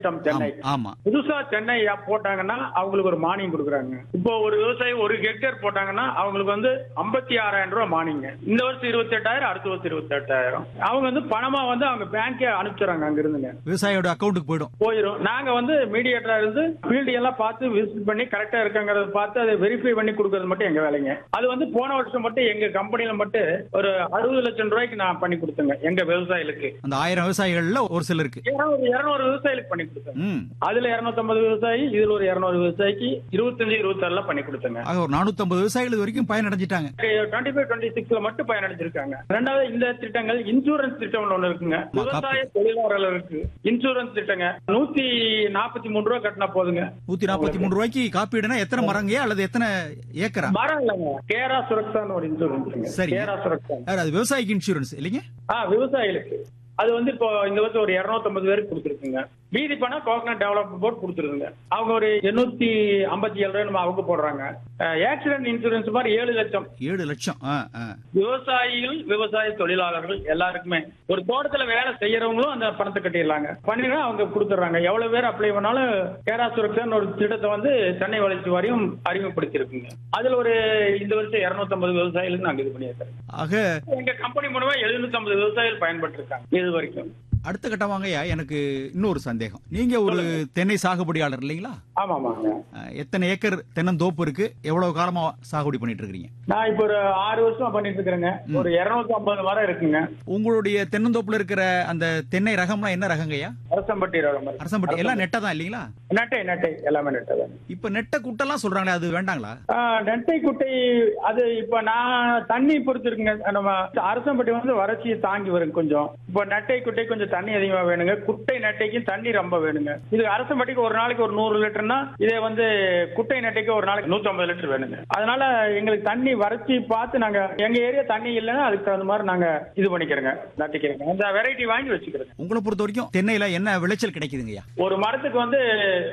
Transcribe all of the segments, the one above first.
சென்னை ஆமா, ஆமா புதுசா சென்னை போட்டாங்கன்னா அவங்களுக்கு ஒரு மானியம் கொடுக்குறாங்க இப்போ ஒரு விவசாயி ஒரு ஹெக்டேர் போட்டாங்கன்னா அவங்களுக்கு வந்து ஐம்பத்தி ஆறாயிரம் ரூபாய் மானியங்க இந்த வருஷம் இருபத்தி எட்டாயிரம் அடுத்த வருஷம் இருபத்தி எட்டாயிரம் அவங்க வந்து பணமா வந்து அவங்க பேங்கே அனுப்பிச்சுறாங்க அங்க இருந்துங்க விவசாயியோட அக்கௌண்ட்டுக்கு போயிடும் போயிடும் நாங்க வந்து மீடியேட்டரா இருந்து ஃபீல்டு எல்லாம் பார்த்து விசிட் பண்ணி கரெக்டா இருக்காங்கிறத பார்த்து அதை வெரிஃபை பண்ணி கொடுக்கறது மட்டும் எங்க வேலைங்க அது வந்து போன வருஷம் மட்டும் எங்க கம்பெனில மட்டும் ஒரு அறுபது லட்சம் ரூபாய்க்கு நான் பண்ணி கொடுத்தேங்க எங்க விவசாயிகளுக்கு அந்த ஆயிரம் விவசாயிகள்ல ஒரு சிலருக்கு ஏன்னா ஒரு இருநூறு விவசாயிகளுக்கு பண்ணி கொடுத்தேன் ம் அதுல 250 விவசாயி இதுல ஒரு 200 விவசாயிக்கு இருபத்தஞ்சு இருபத்தாறுல பண்ணி கொடுத்தேங்க ஆக ஒரு 450 விவசாயிகள் இது வரைக்கும் பயனடைஞ்சிட்டாங்க டுவெண்ட்டி ஃபைவ் டுவெண்ட்டி சிக்ஸ்ல மட்டும் பயனடைஞ்சிருக்காங்க ரெண்டாவது இந்த திட்டங்கள் இன்சூரன்ஸ் திட்டம் ஒண்ணு இருக்குங்க விவசாய தொழிலாளர்களுக்கு இன்சூரன்ஸ் திட்டங்க நூத்தி நாற்பத்தி மூணு ரூபா கட்டினா போதுங்க நூத்தி நாற்பத்தி மூணு ரூபாய்க்கு காப்பீடுனா எத்தனை மரங்கயா அல்லது எத்தனை ஏக்கரா மரம் இல்லைங்க கேரா சுரக்ஷான்னு ஒரு இன்சூரன்ஸ் சரிங்க. கேரா சுரக்ஷா யார் அது விவசாயிக்கு இன்சூரன்ஸ் இல்லைங்க ஆ விவசாயிகளுக்கு அது வந்து இப்போ இந்த வருஷம் ஒரு 250 பேருக்கு கொடுத்துருக்குங்க மீதி பணம் கோகனட் டெவலப்மெண்ட் போர்ட் கொடுத்துருங்க அவங்க ஒரு எண்ணூத்தி ஐம்பத்தி ஏழு ரூபாய் நம்ம அவங்க போடுறாங்க ஆக்சிடென்ட் இன்சூரன்ஸ் மாதிரி ஏழு லட்சம் ஏழு லட்சம் ஆ, ஆ. விவசாயிகள் விவசாய தொழிலாளர்கள் எல்லாருக்குமே ஒரு தோட்டத்துல வேலை செய்யறவங்களும் அந்த பணத்தை கட்டிடலாங்க பண்ணினா அவங்க கொடுத்துட்றாங்க எவ்வளவு பேர் அப்ளை பண்ணாலும் கேரா சுரக்ஷன் ஒரு திட்டத்தை வந்து சென்னை வளர்ச்சி வாரியம் அறிமுகப்படுத்தியிருக்குங்க அதுல ஒரு இந்த வருஷம் 250 விவசாயிகளுக்கு நாங்க இது பண்ணியிருக்கோம் ஆக எங்க கம்பெனி மூலமா 750 விவசாயிகள் பயன்பட்டு இருக்காங்க இது வரைக்கும் அடுத்த கட்டமாங்கய்யா எனக்கு இன்னொரு சந்தேகம் நீங்க ஒரு தென்னை சாகுபடியாளர் இல்லைங்களா ஆமா ஆமாங்க அஹ், எத்தனை ஏக்கர் தென்னந்தோப்பு இருக்கு எவ்வளவு காலமா சாகுபடி பண்ணிட்டு இருக்கீங்க நான் இப்ப ஒரு ஆறு வருஷமா பண்ணிட்டு இருக்கிறேங்க ஒரு 250 ஐம்பது மரம் இருக்குங்க உங்களுடைய தென்னந்தோப்புல இருக்கிற அந்த தென்னை ரகம்லாம் என்ன ரகங்கய்யா அரசம்பட்டி ரகம் இருக்கு. அரசம்பட்டி எல்லாம் நெட்டை தான் இல்லைங்களா நெட்டை நெட்டை எல்லாமே நெட்டை தான் இப்ப நெட்டை குட்டெல்லாம் சொல்றாங்களே அது வேண்டாங்களா ஆஹ் நெட்டை குட்டை அது இப்ப நான் தண்ணி பொறுத்து இருக்குங்க நம்ம அரசம்பட்டி வந்து வறட்சியை தாங்கி வரும் கொஞ்சம் இப்ப நெட்டை குட்டை கொஞ்சம் தண்ணி அதிகமா வேணுங்க குட்டை நெட்டைக்கும் தண்ணி ரொம்ப வேணுங்க இது அரசம்பட்டிக்கு ஒரு நாளைக்கு ஒரு நூறு லிட்டர்னா இதே வந்து குட்டை நெட்டைக்கு ஒரு நாளைக்கு 150 லிட்டர் வேணுங்க அதனால எங்களுக்கு தண்ணி வறட்சி பார்த்து நாங்க எங்க ஏரியா தண்ணி இல்லைன்னா அதுக்கு தகுந்த மாதிரி நாங்க இது பண்ணிக்கிறோங்க நட்டிக்கிறோங்க அந்த வெரைட்டி வாங்கி வச்சுக்கிறோங்க உங்களை பொறுத்த வரைக்கும் தென்னையில என்ன விளைச்சல் கிடைக்குதுங்கய்யா ஒரு மரத்துக்கு வந்து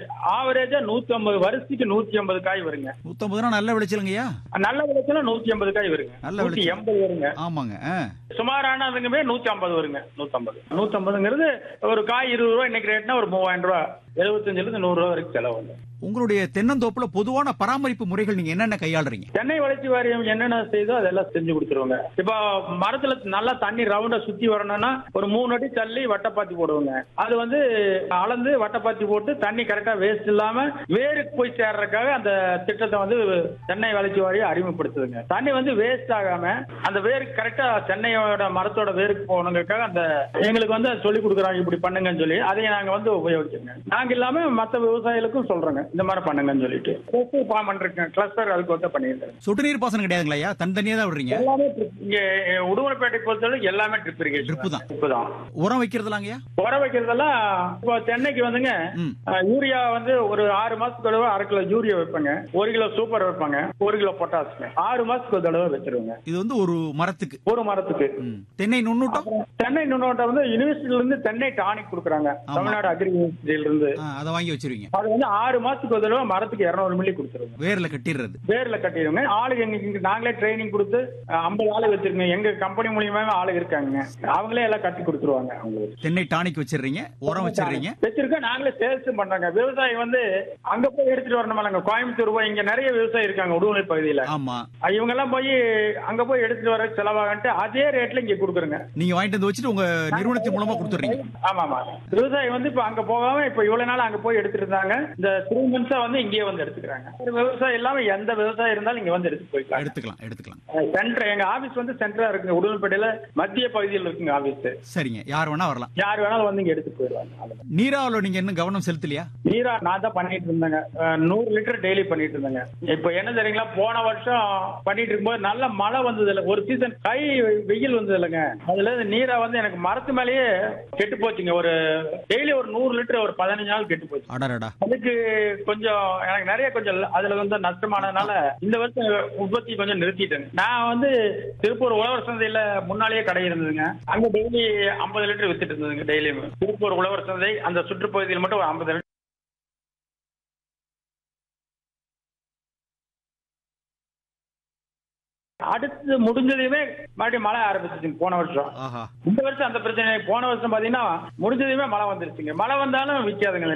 ஆவரேஜா நூத்தி ஐம்பது வருஷத்துக்கு நூத்தி ஐம்பது காய் வருங்க நூத்தம்பதுனா நல்ல விளைச்சலுங்கய்யா நல்ல விளைச்சல நூத்தி ஐம்பது காய் வருங்க நல்ல நூத்தி விளைச்சல். எண்பது வருங்க ஆமாங்க ஆ. சுமாரானதுங்குமே நூத்தி ஐம்பது வருங்க நூத்தம்பது நூத்தம்பதுங்கிறது ஒரு காய் இருபது ரூபாய் இன்னைக்கு ரேட்னா ஒரு மூவாயிரம் ரூபாய் எழுபத்தஞ்சுல இருந்து நூறு ரூபாய் வரைக்கும் செலவு வந்து உங்களுடைய தென்னந்தோப்புல பொதுவான பராமரிப்பு முறைகள் நீங்க என்னென்ன கையாளுறீங்க சென்னை வளர்ச்சி வாரியம் என்னென்ன செய்தோ அதெல்லாம் செஞ்சு கொடுத்துருவாங்க இப்போ மரத்துல நல்லா தண்ணி ரவுண்டா சுத்தி வரணும்னா ஒரு மூணு அடி தள்ளி வட்டப்பாத்தி போடுவாங்க அது வந்து அளந்து வட்டப்பாத்தி போட்டு தண்ணி கரெக்டா வேஸ்ட் இல்லாம வேருக்கு போய் சேர்றதுக்காக அந்த திட்டத்தை வந்து சென்னை வளர்ச்சி வாரியம் அறிமுகப்படுத்துதுங்க தண்ணி வந்து வேஸ்ட் ஆகாம அந்த வேருக்கு கரெக்டா சென்னையோட மரத்தோட வேருக்கு போகணுங்கிறதுக்காக அந்த எங்களுக்கு வந்து அதை சொல்லி கொடுக்குறாங்க இப்படி பண்ணுங்கன்னு சொல்லி அதை நாங்க வந்து உபயோகிக்கிறோங்க நாங்க இல்லாம மத்த விவசாயிகளுக்கும் சொல்றோங்க இந்த மாதிரி பண்ணுங்கன்னு சொல்லிட்டு ஃபார்ம் பண்ணிருக்கேன் கிளஸ்டர் அதுக்கு வந்து பண்ணியிருக்கேன் சொட்டு நீர் பாசனம் கிடையாதுங்களா ஐயா தனித்தனியா தான் விடுறீங்க எல்லாமே drip. இங்க உடுமலைப்பேட்டை பொறுத்தவரை எல்லாமே ட்ரிப் இரிகேஷன் Drip தான். ட்ரிப் தான் உரம் வைக்கிறதுலாங்கய்யா உர வைக்கிறதெல்லாம் இப்போ தென்னைக்கு வந்துங்க ம். அஹ், யூரியா வந்து ஒரு ஆறு மாசத்துக்கு தடவை அரை கிலோ யூரியா வைப்பாங்க ஒரு கிலோ சூப்பர் வைப்பாங்க ஒரு கிலோ பொட்டாசுங்க ஆறு மாசத்துக்கு ஒரு தடவை வச்சிருவாங்க இது வந்து ஒரு மரத்துக்கு ஒரு மரத்துக்கு ம். தென்னை நுண்ணூட்டம் தென்னை நுண்ணோட்டம் வந்து யூனிவர்சிட்டில இருந்து தென்னை டானிக் கொடுக்குறாங்க ஆமா. தமிழ்நாடு அக்ரி யூனிவர்சிட்டியில இருந்து ஆ, அதை வாங்கி வச்சிருவீங்க அது வந்து ஆறு மாசத்துக்கு ஒரு தடவை மரத்துக்கு இருநூறு மில்லி கொடுத்துருவாங்க வேர்ல கட்டிடுறது வேர்ல கட்டிடுங்க ஆளுங்க எங்க இங்க நாங்களே ட்ரைனிங் கொடுத்து ஐம்பது ஆளு வச்சிருக்கோங்க எங்க கம்பெனி மூலியமாவே ஆளு இருக்காங்க அவங்களே எல்லாம் கட்டி கொடுத்துருவாங்க அவங்களுக்கு தென்னை டானிக் வச்சிடுறீங்க உரம் வச்சிடுறீங்க வச்சிருக்கோம் நாங்களே சேல்ஸ் பண்றாங்க விவசாயி வந்து அங்க போய் எடுத்துட்டு வரணுமாங்க கோயம்புத்தூர் போய் இங்க நிறைய விவசாயி இருக்காங்க உடுமலை பகுதியில ஆமா இவங்க எல்லாம் போய் அங்க போய் எடுத்துட்டு வர செலவாகன்ட்டு அதே ரேட்ல இங்க கொடுக்குறோங்க நீங்க வாங்கிட்டு வந்து வச்சுட்டு உங்க நிறுவனத்தின் மூலமா கொடுத்துடுறீங்க ஆமா ஆமா விவசாயி வந்து இப்ப அங்க போகாம இப்ப இவ்வளவு நாள் அங்க போய் எடுத்துட்டு இருந்தாங்க இந்த த்ரீ மந்த்ஸா வந்து இங்கேயே வந்து எடுத்துக்கிறாங்க ஒரு விவசாயம் இல்லாம எந்த விவசாயம் இருந்தாலும் இங்க வந்து எடுத்து போய்க்கலாம் எடுத்துக்கலாம் எடுத்துக்கலாம் சென்டர் எங்க ஆபீஸ் வந்து சென்டரா இருக்குங்க உடுமலைப்பேட்டையில மத்திய பகுதியில் இருக்குங்க ஆபீஸ் சரிங்க யார் வேணா வரலாம் யார் வேணாலும் வந்து இங்க எடுத்துட்டு போயிடுவாங்க அவ்வளவுதான். நீராவில் நீங்க இன்னும் கவனம் செலுத்தலையா நீரா நான் தான் பண்ணிட்டு இருந்தேங்க அஹ், நூறு லிட்டர் டெய்லி பண்ணிட்டு இருந்தேங்க இப்ப என்ன தெரியுங்களா போன வருஷம் பண்ணிட்டு இருக்கும்போது நல்ல மழை வந்தது இல்ல ஒரு சீசன் கை வெயில் வந்தது இல்லைங்க அதுல இருந்து நீரா வந்து எனக்கு மரத்து மேலேயே கெட்டு போச்சுங்க ஒரு டெய்லி ஒரு நூறு லிட்டர் ஒரு பதினஞ்சு நாள் கெட்டு போச்சு அடடா அதுக்கு கொஞ்சம் எனக்கு நிறைய கொஞ்சம் அதுல வந்து நஷ்டமானதுனால இந்த வருஷம் உற்பத்தி கொஞ்சம் நிறுத்திட்டேங்க நான் வந்து திருப்பூர் உழவர் சந்தையில முன்னாலேயே கடை இருந்ததுங்க அங்க டெய்லி ஐம்பது லிட்டர் வித்துட்டு இருந்ததுங்க டெய்லியும் திருப்பூர் உழவர் சந்தை அந்த சுற்றுப்பகுதியில் மட்டும் ஒரு ஐம்பது லிட்டர் அடுத்து முடிஞ்சதுமே மறுபடியும் மழை ஆரம்பிச்சிச்சுங்க போன வருஷம் ஆஹா இந்த வருஷம் அந்த பிரச்சனை போன வருஷம் பாத்தீங்கன்னா முடிஞ்சதுமே மழை வந்துருச்சுங்க மழை வந்தாலும் விற்காதுங்க